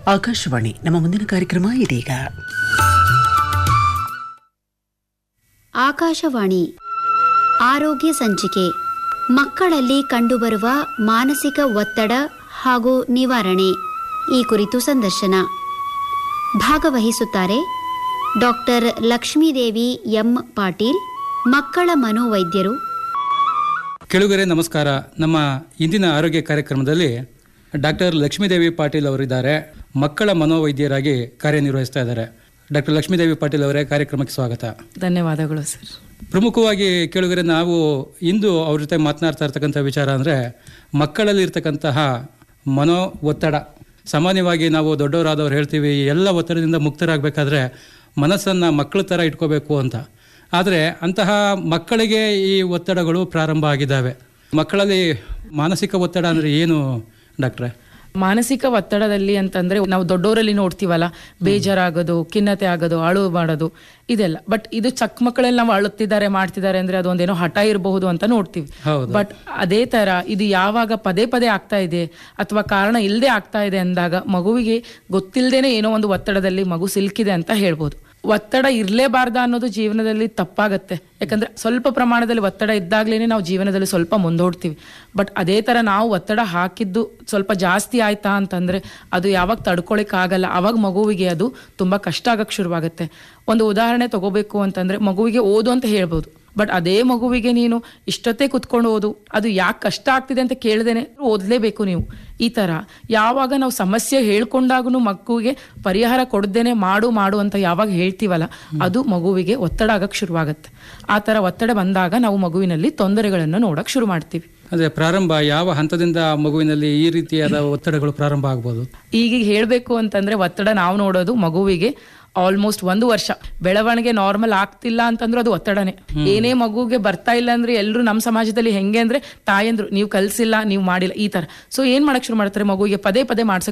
ಆಕಾಶವಾಣಿ ನಮ್ಮ ಮುಂದಿನ ಕಾರ್ಯಕ್ರಮ ಇದೀಗ ಆಕಾಶವಾಣಿ ಆರೋಗ್ಯ ಸಂಚಿಕೆ ಮಕ್ಕಳಲ್ಲಿ ಕಂಡುಬರುವ ಮಾನಸಿಕ ಒತ್ತಡ ಹಾಗೂ ನಿವಾರಣೆ ಈ ಕುರಿತು ಸಂದರ್ಶನ ಭಾಗವಹಿಸುತ್ತಾರೆ ಡಾಕ್ಟರ್ ಲಕ್ಷ್ಮೀದೇವಿ ಎಂ ಪಾಟೀಲ್ ಮಕ್ಕಳ ಮನೋವೈದ್ಯರು ಕೆಳುಗರೆ ನಮಸ್ಕಾರ ನಮ್ಮ ಇಂದಿನ ಆರೋಗ್ಯ ಕಾರ್ಯಕ್ರಮದಲ್ಲಿ ಡಾಕ್ಟರ್ ಲಕ್ಷ್ಮೀದೇವಿ ಪಾಟೀಲ್ ಅವರಿದ್ದಾರೆ ಮಕ್ಕಳ ಮನೋವೈದ್ಯರಾಗಿ ಕಾರ್ಯನಿರ್ವಹಿಸ್ತಾ ಇದ್ದಾರೆ ಡಾಕ್ಟರ್ ಲಕ್ಷ್ಮೀದೇವಿ ಪಾಟೀಲ್ ಅವರೇ ಕಾರ್ಯಕ್ರಮಕ್ಕೆ ಸ್ವಾಗತ ಧನ್ಯವಾದಗಳು ಸರ್ ಪ್ರಮುಖವಾಗಿ ಕೇಳುಗರೆ ನಾವು ಇಂದು ಅವ್ರ ಜೊತೆ ಮಾತನಾಡ್ತಾ ಇರ್ತಕ್ಕಂಥ ವಿಚಾರ ಅಂದರೆ ಮಕ್ಕಳಲ್ಲಿ ಇರ್ತಕ್ಕಂತಹ ಮನೋ ಒತ್ತಡ ಸಾಮಾನ್ಯವಾಗಿ ನಾವು ದೊಡ್ಡವರಾದವ್ರು ಹೇಳ್ತೀವಿ ಈ ಎಲ್ಲ ಒತ್ತಡದಿಂದ ಮುಕ್ತರಾಗಬೇಕಾದ್ರೆ ಮನಸ್ಸನ್ನು ಮಕ್ಕಳ ಥರ ಇಟ್ಕೋಬೇಕು ಅಂತ ಆದರೆ ಅಂತಹ ಮಕ್ಕಳಿಗೆ ಈ ಒತ್ತಡಗಳು ಪ್ರಾರಂಭ ಆಗಿದ್ದಾವೆ ಮಕ್ಕಳಲ್ಲಿ ಮಾನಸಿಕ ಒತ್ತಡ ಅಂದರೆ ಏನು ಡಾಕ್ಟ್ರೆ ಮಾನಸಿಕ ಒತ್ತಡದಲ್ಲಿ ಅಂತಂದ್ರೆ ನಾವು ದೊಡ್ಡವರಲ್ಲಿ ನೋಡ್ತೀವಲ್ಲ ಬೇಜಾರಾಗೋದು ಖಿನ್ನತೆ ಆಗೋದು ಅಳು ಮಾಡೋದು ಇದೆಲ್ಲ ಬಟ್ ಇದು ಚಕ್ ಮಕ್ಕಳಲ್ಲಿ ನಾವು ಅಳುತ್ತಿದ್ದಾರೆ ಮಾಡ್ತಿದ್ದಾರೆ ಅಂದ್ರೆ ಅದೊಂದೇನೋ ಹಠ ಇರಬಹುದು ಅಂತ ನೋಡ್ತೀವಿ ಹೌದು. ಬಟ್ ಅದೇ ತರ ಇದು ಯಾವಾಗ ಪದೇ ಪದೇ ಆಗ್ತಾ ಇದೆ ಅಥವಾ ಕಾರಣ ಇಲ್ಲದೆ ಆಗ್ತಾ ಇದೆ ಅಂದಾಗ ಮಗುವಿಗೆ ಗೊತ್ತಿಲ್ಲದೇನೆ ಏನೋ ಒಂದು ಒತ್ತಡದಲ್ಲಿ ಮಗು ಸಿಲುಕಿದೆ ಅಂತ ಹೇಳ್ಬೋದು ಒತ್ತಡ ಇರಲೇಬಾರ್ದ ಅನ್ನೋದು ಜೀವನದಲ್ಲಿ ತಪ್ಪಾಗತ್ತೆ ಯಾಕಂದ್ರೆ ಸ್ವಲ್ಪ ಪ್ರಮಾಣದಲ್ಲಿ ಒತ್ತಡ ಇದ್ದಾಗ್ಲೇನೆ ನಾವು ಜೀವನದಲ್ಲಿ ಸ್ವಲ್ಪ ಮುಂದೋಡ್ತೀವಿ ಬಟ್ ಅದೇ ತರ ನಾವು ಒತ್ತಡ ಹಾಕಿದ್ದು ಸ್ವಲ್ಪ ಜಾಸ್ತಿ ಆಯ್ತಾ ಅಂತಂದ್ರೆ ಅದು ಯಾವಾಗ ತಡ್ಕೊಳಿಕ್ ಆಗಲ್ಲ ಅವಾಗ ಮಗುವಿಗೆ ಅದು ತುಂಬಾ ಕಷ್ಟ ಆಗಕ್ ಶುರುವಾಗುತ್ತೆ ಒಂದು ಉದಾಹರಣೆ ತಗೋಬೇಕು ಅಂತಂದ್ರೆ ಮಗುವಿಗೆ ಓದು ಅಂತ ಹೇಳ್ಬೋದು ಬಟ್ ಅದೇ ಮಗುವಿಗೆ ನೀನು ಇಷ್ಟೊತ್ತೇ ಕುತ್ಕೊಂಡು ಓದು ಅದು ಯಾಕೆ ಕಷ್ಟ ಆಗ್ತಿದೆ ಅಂತ ಕೇಳ್ದೇನೆ ಓದಲೇಬೇಕು ನೀವು ಈ ತರ ಯಾವಾಗ ನಾವು ಸಮಸ್ಯೆ ಹೇಳ್ಕೊಂಡಾಗೂ ಮಗುವಿಗೆ ಪರಿಹಾರ ಕೊಡ್ದೇನೆ ಮಾಡು ಮಾಡು ಅಂತ ಯಾವಾಗ ಹೇಳ್ತೀವಲ್ಲ ಅದು ಮಗುವಿಗೆ ಒತ್ತಡ ಆಗಕ್ ಶುರುವಾಗತ್ತೆ ಆ ತರ ಒತ್ತಡ ಬಂದಾಗ ನಾವು ಮಗುವಿನಲ್ಲಿ ತೊಂದರೆಗಳನ್ನು ನೋಡಕ್ ಶುರು ಮಾಡ್ತೀವಿ ಅಂದರೆ ಪ್ರಾರಂಭ ಯಾವ ಹಂತದಿಂದ ಮಗುವಿನಲ್ಲಿ ಈ ರೀತಿಯಾದ ಒತ್ತಡಗಳು ಪ್ರಾರಂಭ ಆಗ್ಬೋದು ಈಗ ಹೇಳಬೇಕು ಅಂತಂದ್ರೆ ಒತ್ತಡ ನಾವು ನೋಡೋದು ಮಗುವಿಗೆ ಆಲ್ಮೋಸ್ಟ್ ಒಂದು ವರ್ಷ ಬೆಳವಣಿಗೆ ನಾರ್ಮಲ್ ಆಗ್ತಿಲ್ಲ ಅಂತಂದ್ರೆ ಅದು ಒತ್ತಡನೇ ಏನೇ ಮಗುಗೆ ಬರ್ತಾ ಇಲ್ಲ ಅಂದ್ರೆ ಎಲ್ಲರೂ ನಮ್ಮ ಸಮಾಜದಲ್ಲಿ ಹೆಂಗೆ ಅಂದ್ರೆ ತಾಯಂದ್ರು ನೀವು ಕಲ್ಸಿಲ್ಲ ನೀವು ಮಾಡಿಲ್ಲ ಈ ತರ ಸೊ ಏನ್ ಮಾಡಕ್ ಶುರು ಮಾಡ್ತಾರೆ ಮಗುವಿಗೆ ಪದೇ ಪದೇ ಮಾಡ್ಸಕ್